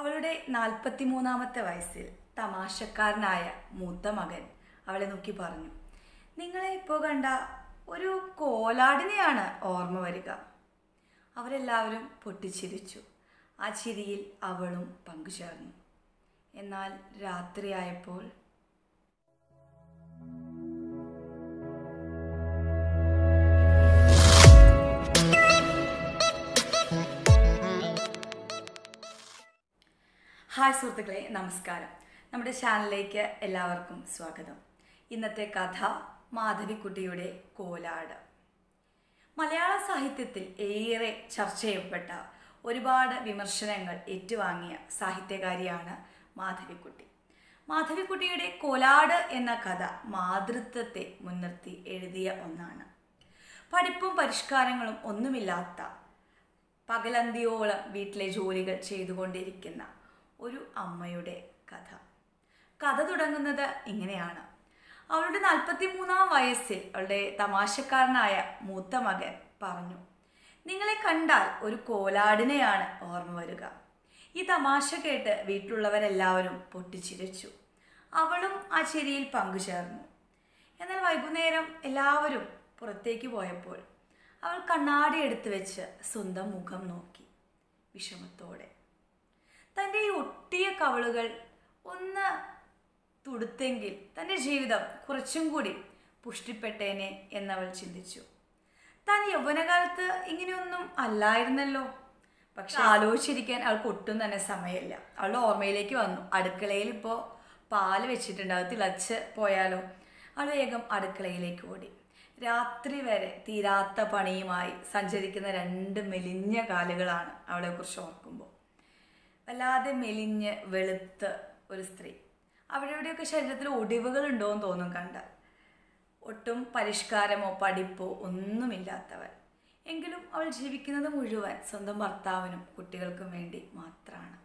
അവളുടെ നാൽപ്പത്തിമൂന്നാമത്തെ വയസ്സിൽ തമാശക്കാരനായ മൂത്ത മകൻ അവളെ നോക്കി പറഞ്ഞു നിങ്ങളെ ഇപ്പോൾ കണ്ട ഒരു കോലാടിനെയാണ് ഓർമ്മ വരിക അവരെല്ലാവരും പൊട്ടിച്ചിരിച്ചു ആ ചിരിയിൽ അവളും പങ്കുചേർന്നു എന്നാൽ രാത്രിയായപ്പോൾ ഹായ് സുഹൃത്തുക്കളെ നമസ്കാരം നമ്മുടെ ചാനലിലേക്ക് എല്ലാവർക്കും സ്വാഗതം ഇന്നത്തെ കഥ മാധവിക്കുട്ടിയുടെ കോലാട് മലയാള സാഹിത്യത്തിൽ ഏറെ ചർച്ച ചെയ്യപ്പെട്ട ഒരുപാട് വിമർശനങ്ങൾ ഏറ്റുവാങ്ങിയ സാഹിത്യകാരിയാണ് മാധവിക്കുട്ടി മാധവിക്കുട്ടിയുടെ കോലാട് എന്ന കഥ മാതൃത്വത്തെ മുൻനിർത്തി എഴുതിയ ഒന്നാണ് പഠിപ്പും പരിഷ്കാരങ്ങളും ഒന്നുമില്ലാത്ത പകലന്തിയോളം വീട്ടിലെ ജോലികൾ ചെയ്തുകൊണ്ടിരിക്കുന്ന ഒരു അമ്മയുടെ കഥ കഥ തുടങ്ങുന്നത് ഇങ്ങനെയാണ് അവളുടെ നാൽപ്പത്തി മൂന്നാം വയസ്സിൽ അവളുടെ തമാശക്കാരനായ മൂത്ത മകൻ പറഞ്ഞു നിങ്ങളെ കണ്ടാൽ ഒരു കോലാടിനെയാണ് ഓർമ്മ വരിക ഈ തമാശ കേട്ട് വീട്ടിലുള്ളവരെല്ലാവരും പൊട്ടിച്ചിരിച്ചു അവളും ആ ചിരിയിൽ പങ്കുചേർന്നു എന്നാൽ വൈകുന്നേരം എല്ലാവരും പുറത്തേക്ക് പോയപ്പോൾ അവൾ കണ്ണാടി എടുത്തു വെച്ച് സ്വന്തം മുഖം നോക്കി വിഷമത്തോടെ തൻ്റെ ഈ ഒട്ടിയ കവളുകൾ ഒന്ന് തുടുത്തെങ്കിൽ തൻ്റെ ജീവിതം കുറച്ചും കൂടി പുഷ്ടിപ്പെട്ടേനെ എന്നവൾ ചിന്തിച്ചു താൻ യൗവനകാലത്ത് ഇങ്ങനെയൊന്നും അല്ലായിരുന്നല്ലോ പക്ഷെ ആലോചിച്ചിരിക്കാൻ അവൾക്ക് ഒട്ടും തന്നെ സമയമില്ല അവളുടെ ഓർമ്മയിലേക്ക് വന്നു അടുക്കളയിൽ ഇപ്പോൾ പാല് വെച്ചിട്ടുണ്ട് അത് തിളച്ച് പോയാലോ അവൾ വേഗം അടുക്കളയിലേക്ക് ഓടി രാത്രി വരെ തീരാത്ത പണിയുമായി സഞ്ചരിക്കുന്ന രണ്ട് മെലിഞ്ഞ കാലുകളാണ് അവളെക്കുറിച്ച് ഓർക്കുമ്പോൾ വല്ലാതെ മെലിഞ്ഞ് വെളുത്ത് ഒരു സ്ത്രീ അവിടെ ഇവിടെയൊക്കെ ശരീരത്തിൽ ഒടിവുകൾ ഉണ്ടോ എന്ന് തോന്നും കണ്ടാൽ ഒട്ടും പരിഷ്കാരമോ പഠിപ്പോ ഒന്നുമില്ലാത്തവൾ എങ്കിലും അവൾ ജീവിക്കുന്നത് മുഴുവൻ സ്വന്തം ഭർത്താവിനും കുട്ടികൾക്കും വേണ്ടി മാത്രമാണ്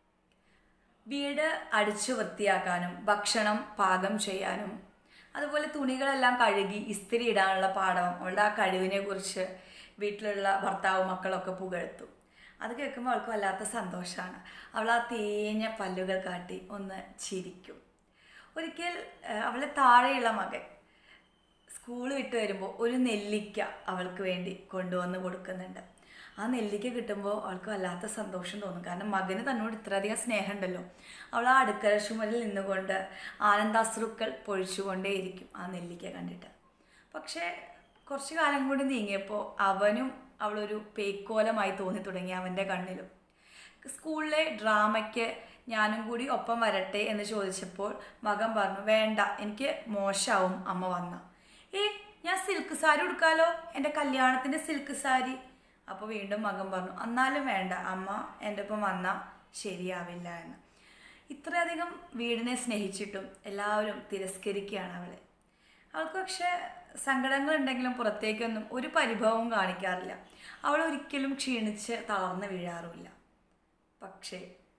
വീട് അടിച്ചു വൃത്തിയാക്കാനും ഭക്ഷണം പാകം ചെയ്യാനും അതുപോലെ തുണികളെല്ലാം കഴുകി ഇസ്തിരി ഇടാനുള്ള പാഠവും അവളുടെ ആ കഴിവിനെ കുറിച്ച് വീട്ടിലുള്ള ഭർത്താവും മക്കളൊക്കെ പുകഴ്ത്തും അത് കേൾക്കുമ്പോൾ അവൾക്ക് വല്ലാത്ത സന്തോഷമാണ് അവൾ ആ തേഞ്ഞ പല്ലുകൾ കാട്ടി ഒന്ന് ചിരിക്കും ഒരിക്കൽ അവളെ താഴെയുള്ള മകൻ സ്കൂൾ വിട്ട് വരുമ്പോൾ ഒരു നെല്ലിക്ക അവൾക്ക് വേണ്ടി കൊണ്ടുവന്ന് കൊടുക്കുന്നുണ്ട് ആ നെല്ലിക്ക കിട്ടുമ്പോൾ അവൾക്ക് വല്ലാത്ത സന്തോഷം തോന്നും കാരണം മകന് തന്നോട് ഇത്രയധികം സ്നേഹമുണ്ടല്ലോ അവൾ ആ അടുക്കള ചുമരിൽ നിന്നുകൊണ്ട് ആനന്ദാശ്രുക്കൾ പൊഴിച്ചുകൊണ്ടേയിരിക്കും ആ നെല്ലിക്ക കണ്ടിട്ട് പക്ഷേ കുറച്ച് കാലം കൂടി നീങ്ങിയപ്പോൾ അവനും അവളൊരു പേക്കോലമായി തോന്നി തുടങ്ങി അവൻ്റെ കണ്ണിലും സ്കൂളിലെ ഡ്രാമയ്ക്ക് ഞാനും കൂടി ഒപ്പം വരട്ടെ എന്ന് ചോദിച്ചപ്പോൾ മകൻ പറഞ്ഞു വേണ്ട എനിക്ക് മോശമാവും അമ്മ വന്ന ഏ ഞാൻ സിൽക്ക് സാരി ഉടുക്കാലോ എൻ്റെ കല്യാണത്തിൻ്റെ സിൽക്ക് സാരി അപ്പോൾ വീണ്ടും മകൻ പറഞ്ഞു എന്നാലും വേണ്ട അമ്മ എൻ്റെ ഒപ്പം വന്നാൽ ശരിയാവില്ല എന്ന് ഇത്രയധികം വീടിനെ സ്നേഹിച്ചിട്ടും എല്ലാവരും തിരസ്കരിക്കുകയാണ് അവളെ അവൾക്ക് പക്ഷേ സങ്കടങ്ങളുണ്ടെങ്കിലും പുറത്തേക്കൊന്നും ഒരു പരിഭവവും കാണിക്കാറില്ല അവൾ ഒരിക്കലും ക്ഷീണിച്ച് തളർന്നു വീഴാറുമില്ല പക്ഷേ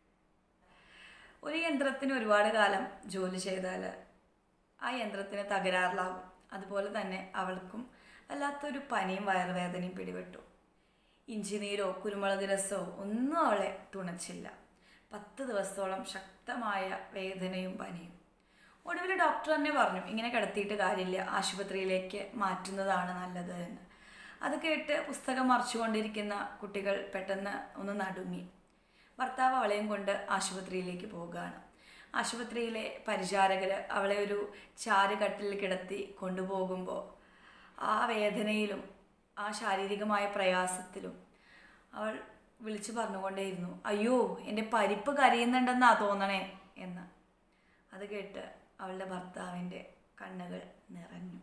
ഒരു യന്ത്രത്തിന് ഒരുപാട് കാലം ജോലി ചെയ്താൽ ആ യന്ത്രത്തിന് തകരാറിലാകും അതുപോലെ തന്നെ അവൾക്കും വല്ലാത്തൊരു പനിയും വയറുവേദനയും പിടിപെട്ടു ഇഞ്ചിനീരോ കുരുമുളക് രസമോ ഒന്നും അവളെ തുണച്ചില്ല പത്ത് ദിവസത്തോളം ശക്തമായ വേദനയും പനിയും ഒടുവിൽ ഡോക്ടർ തന്നെ പറഞ്ഞു ഇങ്ങനെ കിടത്തിയിട്ട് കാര്യമില്ല ആശുപത്രിയിലേക്ക് മാറ്റുന്നതാണ് നല്ലത് എന്ന് അത് കേട്ട് പുസ്തകം മറിച്ചുകൊണ്ടിരിക്കുന്ന കുട്ടികൾ പെട്ടെന്ന് ഒന്ന് നടുങ്ങി ഭർത്താവ് അവളെയും കൊണ്ട് ആശുപത്രിയിലേക്ക് പോവുകയാണ് ആശുപത്രിയിലെ പരിചാരകർ അവളെ ഒരു ചാരുകട്ടിൽ കിടത്തി കൊണ്ടുപോകുമ്പോൾ ആ വേദനയിലും ആ ശാരീരികമായ പ്രയാസത്തിലും അവൾ വിളിച്ചു പറഞ്ഞുകൊണ്ടേയിരുന്നു അയ്യോ എൻ്റെ പരിപ്പ് കരയുന്നുണ്ടെന്നാ തോന്നണേ എന്ന് അത് കേട്ട് അവളുടെ ഭർത്താവിൻ്റെ കണ്ണുകൾ നിറഞ്ഞു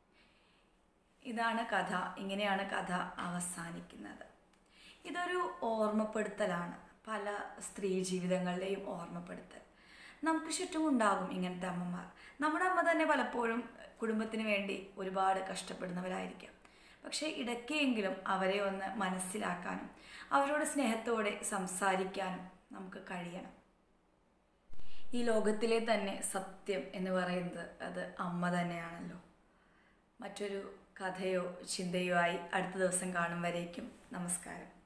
ഇതാണ് കഥ ഇങ്ങനെയാണ് കഥ അവസാനിക്കുന്നത് ഇതൊരു ഓർമ്മപ്പെടുത്തലാണ് പല സ്ത്രീ ജീവിതങ്ങളുടെയും ഓർമ്മപ്പെടുത്തൽ നമുക്ക് ചുറ്റും ഉണ്ടാകും ഇങ്ങനത്തെ അമ്മമാർ നമ്മുടെ അമ്മ തന്നെ പലപ്പോഴും കുടുംബത്തിന് വേണ്ടി ഒരുപാട് കഷ്ടപ്പെടുന്നവരായിരിക്കാം പക്ഷേ ഇടയ്ക്കെങ്കിലും അവരെ ഒന്ന് മനസ്സിലാക്കാനും അവരോട് സ്നേഹത്തോടെ സംസാരിക്കാനും നമുക്ക് കഴിയണം ഈ ലോകത്തിലെ തന്നെ സത്യം എന്ന് പറയുന്നത് അത് അമ്മ തന്നെയാണല്ലോ മറ്റൊരു കഥയോ ചിന്തയോ ആയി അടുത്ത ദിവസം കാണും വരേക്കും നമസ്കാരം